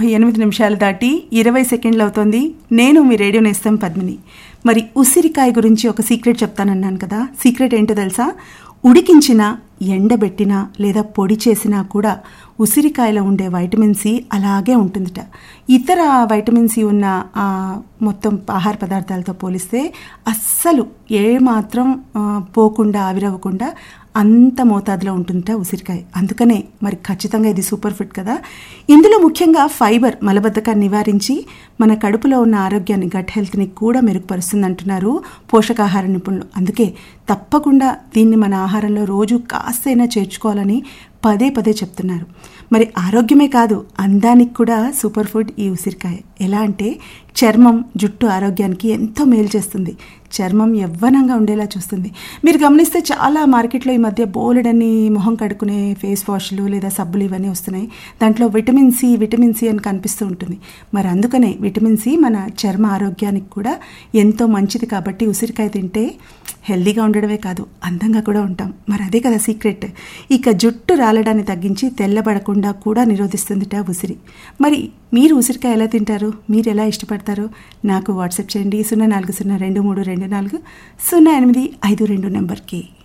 ముప్పై ఎనిమిది నిమిషాలు దాటి ఇరవై సెకండ్లు అవుతోంది నేను మీ రేడియో నేస్తాం పద్మిని మరి ఉసిరికాయ గురించి ఒక సీక్రెట్ చెప్తానన్నాను కదా సీక్రెట్ ఏంటో తెలుసా ఉడికించిన ఎండబెట్టినా లేదా పొడి చేసినా కూడా ఉసిరికాయలో ఉండే వైటమిన్ సి అలాగే ఉంటుందిట ఇతర వైటమిన్ సి ఉన్న ఆ, మొత్తం ఆహార పదార్థాలతో పోలిస్తే అస్సలు ఏమాత్రం ఆ, పోకుండా ఆవిరవ్వకుండా అంత మోతాదులో ఉంటుందట ఉసిరికాయ అందుకనే మరి ఖచ్చితంగా ఇది సూపర్ ఫుడ్ కదా ఇందులో ముఖ్యంగా ఫైబర్ మలబద్ధకాన్ని నివారించి మన కడుపులో ఉన్న ఆరోగ్యాన్ని గట్ హెల్త్ని కూడా మెరుగుపరుస్తుంది అంటున్నారు పోషకాహార నిపుణులు అందుకే తప్పకుండా దీన్ని మన ఆహారంలో రోజు కాస్తైనా చేర్చుకోవాలని పదే పదే చెప్తున్నారు మరి ఆరోగ్యమే కాదు అందానికి కూడా సూపర్ ఫుడ్ ఈ ఉసిరికాయ ఎలా అంటే చర్మం జుట్టు ఆరోగ్యానికి ఎంతో మేలు చేస్తుంది చర్మం యవ్వనంగా ఉండేలా చూస్తుంది మీరు గమనిస్తే చాలా మార్కెట్లో ఈ మధ్య బోలెడని మొహం కడుక్కునే ఫేస్ వాష్లు లేదా సబ్బులు ఇవన్నీ వస్తున్నాయి దాంట్లో విటమిన్ సి విటమిన్ సి అని కనిపిస్తూ ఉంటుంది మరి అందుకనే విటమిన్ సి మన చర్మ ఆరోగ్యానికి కూడా ఎంతో మంచిది కాబట్టి ఉసిరికాయ తింటే హెల్దీగా ఉండడమే కాదు అందంగా కూడా ఉంటాం మరి అదే కదా సీక్రెట్ ఇక జుట్టు రాలడాన్ని తగ్గించి తెల్లబడకుండా కూడా నిరోధిస్తుందిట ఉసిరి మరి మీరు ఉసిరికాయ ఎలా తింటారు మీరు ఎలా ఇష్టపడతారు నాకు వాట్సాప్ చేయండి సున్నా నాలుగు సున్నా రెండు మూడు రెండు నాలుగు సున్నా ఎనిమిది ఐదు రెండు నెంబర్కి